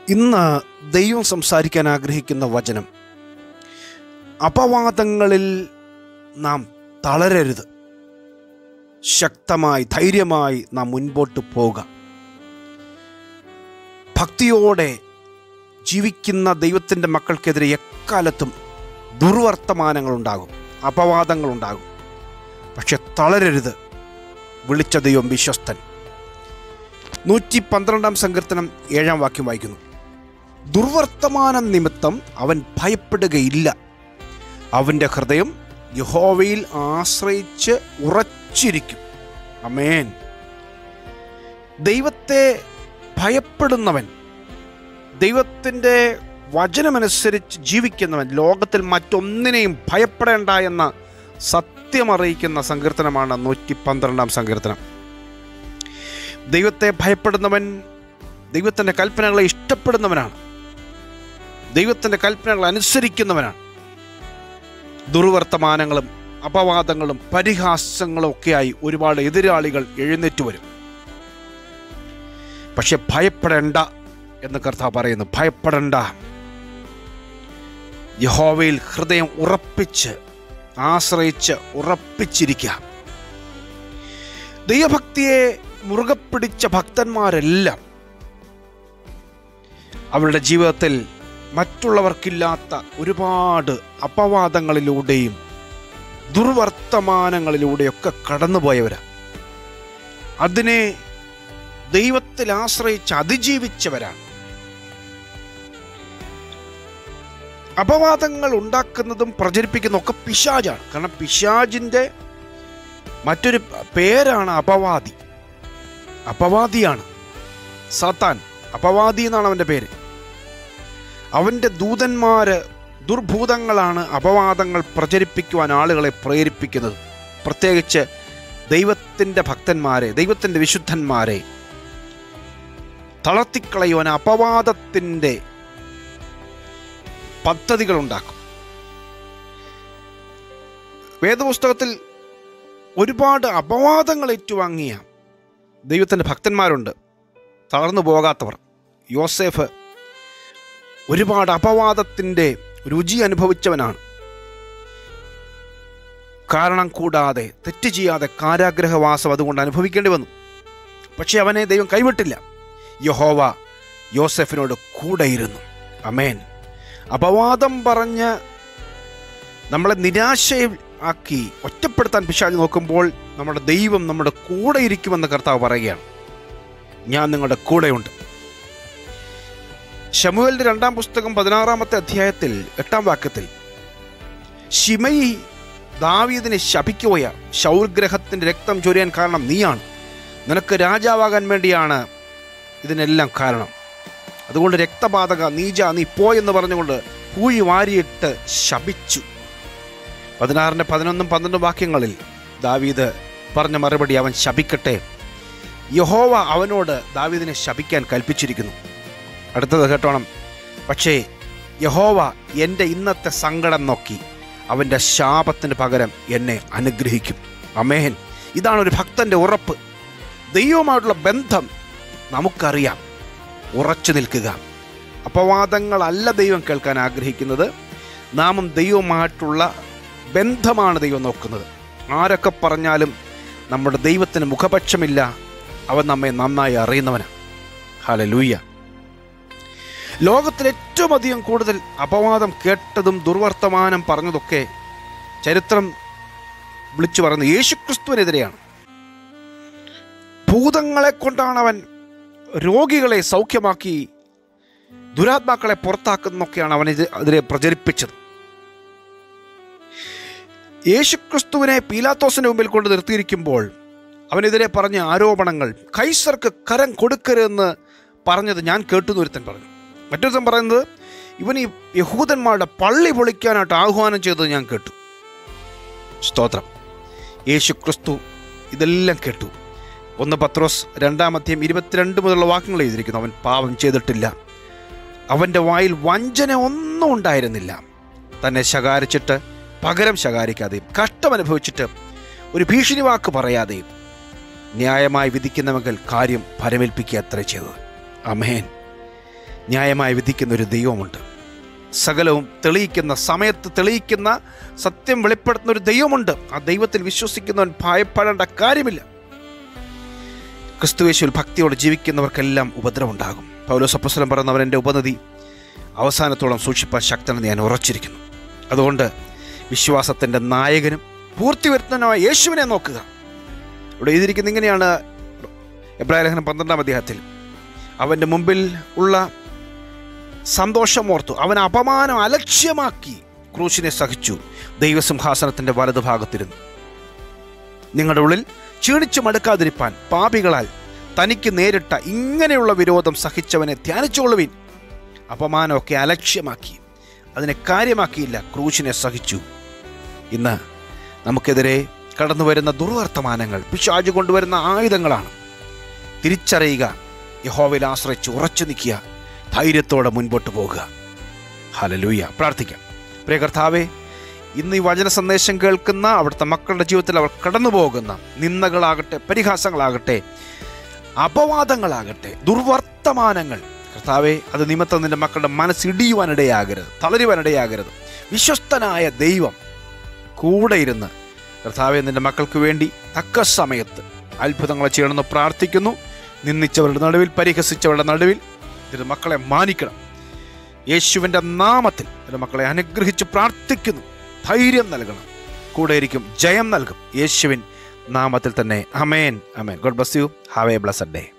ഇന്ന് ദൈവം സംസാരിക്കാൻ ആഗ്രഹിക്കുന്ന വചനം അപവാദങ്ങളിൽ നാം തളരരുത് ശക്തമായി ധൈര്യമായി നാം മുൻപോട്ട് പോവുക ഭക്തിയോടെ ജീവിക്കുന്ന ദൈവത്തിൻ്റെ മക്കൾക്കെതിരെ എക്കാലത്തും ദുർവർത്തമാനങ്ങളുണ്ടാകും അപവാദങ്ങളുണ്ടാകും പക്ഷെ തളരരുത് വിളിച്ച ദൈവം വിശ്വസ്തൻ നൂറ്റി പന്ത്രണ്ടാം സങ്കീർത്തനം ഏഴാം വാക്യം വായിക്കുന്നു ദുർവർത്തമാനം നിമിത്തം അവൻ ഭയപ്പെടുകയില്ല അവൻ്റെ ഹൃദയം യഹോവയിൽ ആശ്രയിച്ച് ഉറച്ചിരിക്കും അമേൻ ദൈവത്തെ ഭയപ്പെടുന്നവൻ ദൈവത്തിൻ്റെ വചനമനുസരിച്ച് ജീവിക്കുന്നവൻ ലോകത്തിൽ മറ്റൊന്നിനെയും ഭയപ്പെടേണ്ട എന്ന സത്യമറിയിക്കുന്ന സങ്കീർത്തനമാണ് നൂറ്റി പന്ത്രണ്ടാം സങ്കീർത്തനം ദൈവത്തെ ഭയപ്പെടുന്നവൻ ദൈവത്തിൻ്റെ കൽപ്പനകളെ ഇഷ്ടപ്പെടുന്നവനാണ് ദൈവത്തിൻ്റെ കൽപ്പനകൾ അനുസരിക്കുന്നവനാണ് ദുർവർത്തമാനങ്ങളും അപവാദങ്ങളും പരിഹാസങ്ങളും ഒക്കെയായി ഒരുപാട് എതിരാളികൾ എഴുന്നേറ്റ് വരും പക്ഷെ ഭയപ്പെടേണ്ട എന്ന് കർത്താവ് പറയുന്നു ഭയപ്പെടേണ്ട യഹോവയിൽ ഹൃദയം ഉറപ്പിച്ച് ആശ്രയിച്ച് ഉറപ്പിച്ചിരിക്കുക ദൈവഭക്തിയെ മുറുകെ പിടിച്ച ഭക്തന്മാരെല്ലാം അവരുടെ ജീവിതത്തിൽ മറ്റുള്ളവർക്കില്ലാത്ത ഒരുപാട് അപവാദങ്ങളിലൂടെയും ദുർവർത്തമാനങ്ങളിലൂടെയൊക്കെ കടന്നുപോയവരാ അതിനെ ദൈവത്തിൽ ആശ്രയിച്ച് അതിജീവിച്ചവരാണ് അപവാദങ്ങൾ ഉണ്ടാക്കുന്നതും പ്രചരിപ്പിക്കുന്നതും ഒക്കെ പിശാജാണ് കാരണം പിശാജിൻ്റെ മറ്റൊരു പേരാണ് അപവാദി അപവാദിയാണ് സാത്താൻ അപവാദി എന്നാണ് അവൻ്റെ പേര് അവൻ്റെ ദൂതന്മാര് ദുർഭൂതങ്ങളാണ് അപവാദങ്ങൾ പ്രചരിപ്പിക്കുവാൻ ആളുകളെ പ്രേരിപ്പിക്കുന്നത് പ്രത്യേകിച്ച് ദൈവത്തിൻ്റെ ഭക്തന്മാരെ ദൈവത്തിൻ്റെ വിശുദ്ധന്മാരെ തളർത്തിക്കളയുവാൻ അപവാദത്തിൻ്റെ പദ്ധതികൾ ഉണ്ടാക്കും വേദപുസ്തകത്തിൽ ഒരുപാട് അപവാദങ്ങൾ ഏറ്റുവാങ്ങിയ ദൈവത്തിൻ്റെ ഭക്തന്മാരുണ്ട് തളർന്നു പോകാത്തവർ യോസേഫ് ഒരുപാട് അപവാദത്തിൻ്റെ രുചി അനുഭവിച്ചവനാണ് കാരണം കൂടാതെ തെറ്റ് ചെയ്യാതെ കാരാഗ്രഹവാസം അതുകൊണ്ട് അനുഭവിക്കേണ്ടി വന്നു പക്ഷെ അവനെ ദൈവം കൈവിട്ടില്ല യഹോവ യോസെഫിനോട് കൂടെയിരുന്നു അമേൻ അപവാദം പറഞ്ഞ് നമ്മളെ നിരാശയിൽ ആക്കി ഒറ്റപ്പെടുത്താൻ പിശാചി നോക്കുമ്പോൾ നമ്മുടെ ദൈവം നമ്മുടെ കൂടെ ഇരിക്കുമെന്ന് കർത്താവ് പറയുകയാണ് ഞാൻ നിങ്ങളുടെ കൂടെയുണ്ട് ഷമുവലിന്റെ രണ്ടാം പുസ്തകം പതിനാറാമത്തെ അധ്യായത്തിൽ എട്ടാം വാക്യത്തിൽ ഷിമയി ദാവീദിനെ ശപിക്കുകയ ശൗർഗ്രഹത്തിന്റെ രക്തം ചൊരിയാൻ കാരണം നീയാണ് നിനക്ക് രാജാവാകാൻ വേണ്ടിയാണ് ഇതിനെല്ലാം കാരണം അതുകൊണ്ട് രക്തപാതക നീജ നീ പോയെന്ന് പറഞ്ഞുകൊണ്ട് പൂഴി വാരിയിട്ട് ശപിച്ചു പതിനാറിൻ്റെ പതിനൊന്നും പന്ത്രണ്ടും വാക്യങ്ങളിൽ ദാവീദ് പറഞ്ഞ മറുപടി അവൻ ശപിക്കട്ടെ യഹോവ അവനോട് ദാവീദിനെ ശപിക്കാൻ കൽപ്പിച്ചിരിക്കുന്നു അടുത്തത് കേട്ടോണം പക്ഷേ യഹോവ എൻ്റെ ഇന്നത്തെ സങ്കടം നോക്കി അവൻ്റെ ശാപത്തിന് പകരം എന്നെ അനുഗ്രഹിക്കും അമേഹൻ ഇതാണ് ഒരു ഭക്തൻ്റെ ഉറപ്പ് ദൈവവുമായിട്ടുള്ള ബന്ധം നമുക്കറിയാം ഉറച്ചു നിൽക്കുക അപവാദങ്ങളല്ല ദൈവം കേൾക്കാൻ ആഗ്രഹിക്കുന്നത് നാമും ദൈവവുമായിട്ടുള്ള ബന്ധമാണ് ദൈവം നോക്കുന്നത് ആരൊക്കെ പറഞ്ഞാലും നമ്മുടെ ദൈവത്തിന് മുഖപക്ഷമില്ല അവൻ നമ്മെ നന്നായി അറിയുന്നവനാണ് ഹലലൂയ്യ ലോകത്തിൽ ഏറ്റവും അധികം കൂടുതൽ അപവാദം കേട്ടതും ദുർവർത്തമാനം പറഞ്ഞതൊക്കെ ചരിത്രം വിളിച്ചു പറയുന്നത് യേശുക്രിസ്തുവിനെതിരെയാണ് ഭൂതങ്ങളെ കൊണ്ടാണ് അവൻ രോഗികളെ സൗഖ്യമാക്കി ദുരാത്മാക്കളെ പുറത്താക്കുന്നൊക്കെയാണ് അവൻ ഇത് അതിനെ പ്രചരിപ്പിച്ചത് യേശുക്രിസ്തുവിനെ പീലാത്തോസിന്റെ മുമ്പിൽ കൊണ്ട് നിർത്തിയിരിക്കുമ്പോൾ അവനെതിരെ പറഞ്ഞ ആരോപണങ്ങൾ കൈസർക്ക് കരം കൊടുക്കരുതെന്ന് പറഞ്ഞത് ഞാൻ കേട്ടു ഒരുത്തൻ പറഞ്ഞു മറ്റൊരുത്തൻ പറയുന്നത് ഇവൻ ഈ യഹൂദന്മാരുടെ പള്ളി പൊളിക്കാനായിട്ട് ആഹ്വാനം ചെയ്തത് ഞാൻ കേട്ടു സ്തോത്രം യേശു ക്രിസ്തു ഇതെല്ലാം കേട്ടു ഒന്ന് പത്രോസ് രണ്ടാമത്തെയും ഇരുപത്തിരണ്ട് മുതലുള്ള വാക്യങ്ങൾ എഴുതിയിരിക്കുന്നു അവൻ പാപം ചെയ്തിട്ടില്ല അവൻ്റെ വായിൽ വഞ്ചന ഒന്നും ഉണ്ടായിരുന്നില്ല തന്നെ ശകാരിച്ചിട്ട് പകരം ശകാരിക്കാതെയും കഷ്ടമനുഭവിച്ചിട്ട് ഒരു ഭീഷണി വാക്ക് പറയാതെയും ന്യായമായി വിധിക്കുന്നവങ്കിൽ കാര്യം ഫലമേൽപ്പിക്കുക അത്ര ചെയ്തത് അമേൻ ന്യായമായി വിധിക്കുന്ന ഒരു ദൈവമുണ്ട് സകലവും തെളിയിക്കുന്ന സമയത്ത് തെളിയിക്കുന്ന സത്യം വെളിപ്പെടുത്തുന്ന ഒരു ദൈവമുണ്ട് ആ ദൈവത്തിൽ വിശ്വസിക്കുന്നവൻ ഭയപ്പെടേണ്ട കാര്യമില്ല ക്രിസ്തുവേശുവിൽ ഭക്തിയോടെ ജീവിക്കുന്നവർക്കെല്ലാം ഉപദ്രവം ഉണ്ടാകും പൗലോസ് അപ്പസ്വലം പറയുന്നവൻ എൻ്റെ ഉപനദി അവസാനത്തോളം സൂക്ഷിപ്പാൻ ശക്തനെന്ന് ഞാൻ ഉറച്ചിരിക്കുന്നു അതുകൊണ്ട് വിശ്വാസത്തിൻ്റെ നായകനും പൂർത്തി വരുത്തുന്നതിനായ യേശുവിനെ നോക്കുക ഇവിടെ എഴുതിയിരിക്കുന്ന ഇങ്ങനെയാണ് എബ്രാഹിം ലേഖനം പന്ത്രണ്ടാം അധ്യായത്തിൽ അവൻ്റെ മുമ്പിൽ ഉള്ള സന്തോഷമോർത്തു അവൻ അപമാനം അലക്ഷ്യമാക്കി ക്രൂശിനെ സഹിച്ചു ദൈവസിംഹാസനത്തിൻ്റെ വലതുഭാഗത്തിരുന്നു നിങ്ങളുടെ ഉള്ളിൽ ക്ഷീണിച്ചു മടുക്കാതിരിപ്പാൻ പാപികളാൽ തനിക്ക് നേരിട്ട ഇങ്ങനെയുള്ള വിരോധം സഹിച്ചവനെ ധ്യാനിച്ചുകൊള്ളുവിൻ അപമാനമൊക്കെ അലക്ഷ്യമാക്കി അതിനെ കാര്യമാക്കിയില്ല ക്രൂശിനെ സഹിച്ചു ഇന്ന് നമുക്കെതിരെ കടന്നു വരുന്ന ദുർവർത്തമാനങ്ങൾ പിശാജ് കൊണ്ടുവരുന്ന ആയുധങ്ങളാണ് തിരിച്ചറിയുക യഹോവയിൽ ആശ്രയിച്ച് ഉറച്ചു നിൽക്കുക ധൈര്യത്തോടെ മുൻപോട്ട് പോകുക ഹലലൂയ പ്രാർത്ഥിക്കാം പ്രിയ കർത്താവേ ഇന്ന് ഈ വചന സന്ദേശം കേൾക്കുന്ന അവിടുത്തെ മക്കളുടെ ജീവിതത്തിൽ അവർ കടന്നു പോകുന്ന നിന്ദകളാകട്ടെ പരിഹാസങ്ങളാകട്ടെ അപവാദങ്ങളാകട്ടെ ദുർവർത്തമാനങ്ങൾ കർത്താവെ അത് നിമിത്തം നിന്റെ മക്കളുടെ മനസ്സിടിയുവാനിടയാകരുത് തളരുവാനിടയാകരുത് വിശ്വസ്തനായ ദൈവം കൂടെ ഇരുന്ന് കർത്താവെ നിന്റെ മക്കൾക്ക് വേണ്ടി തക്ക സമയത്ത് അത്ഭുതങ്ങളെ ചെയ്യണമെന്ന് പ്രാർത്ഥിക്കുന്നു നിന്ദിച്ചവരുടെ നടുവിൽ പരിഹസിച്ചവരുടെ നടുവിൽ നിന്റെ മക്കളെ മാനിക്കണം യേശുവിൻ്റെ നാമത്തിൽ നിന്റെ മക്കളെ അനുഗ്രഹിച്ച് പ്രാർത്ഥിക്കുന്നു ധൈര്യം നൽകണം കൂടെ ഇരിക്കും ജയം നൽകും യേശുവിൻ നാമത്തിൽ തന്നെ അമേൻ അമേൻ God bless you have a blessed day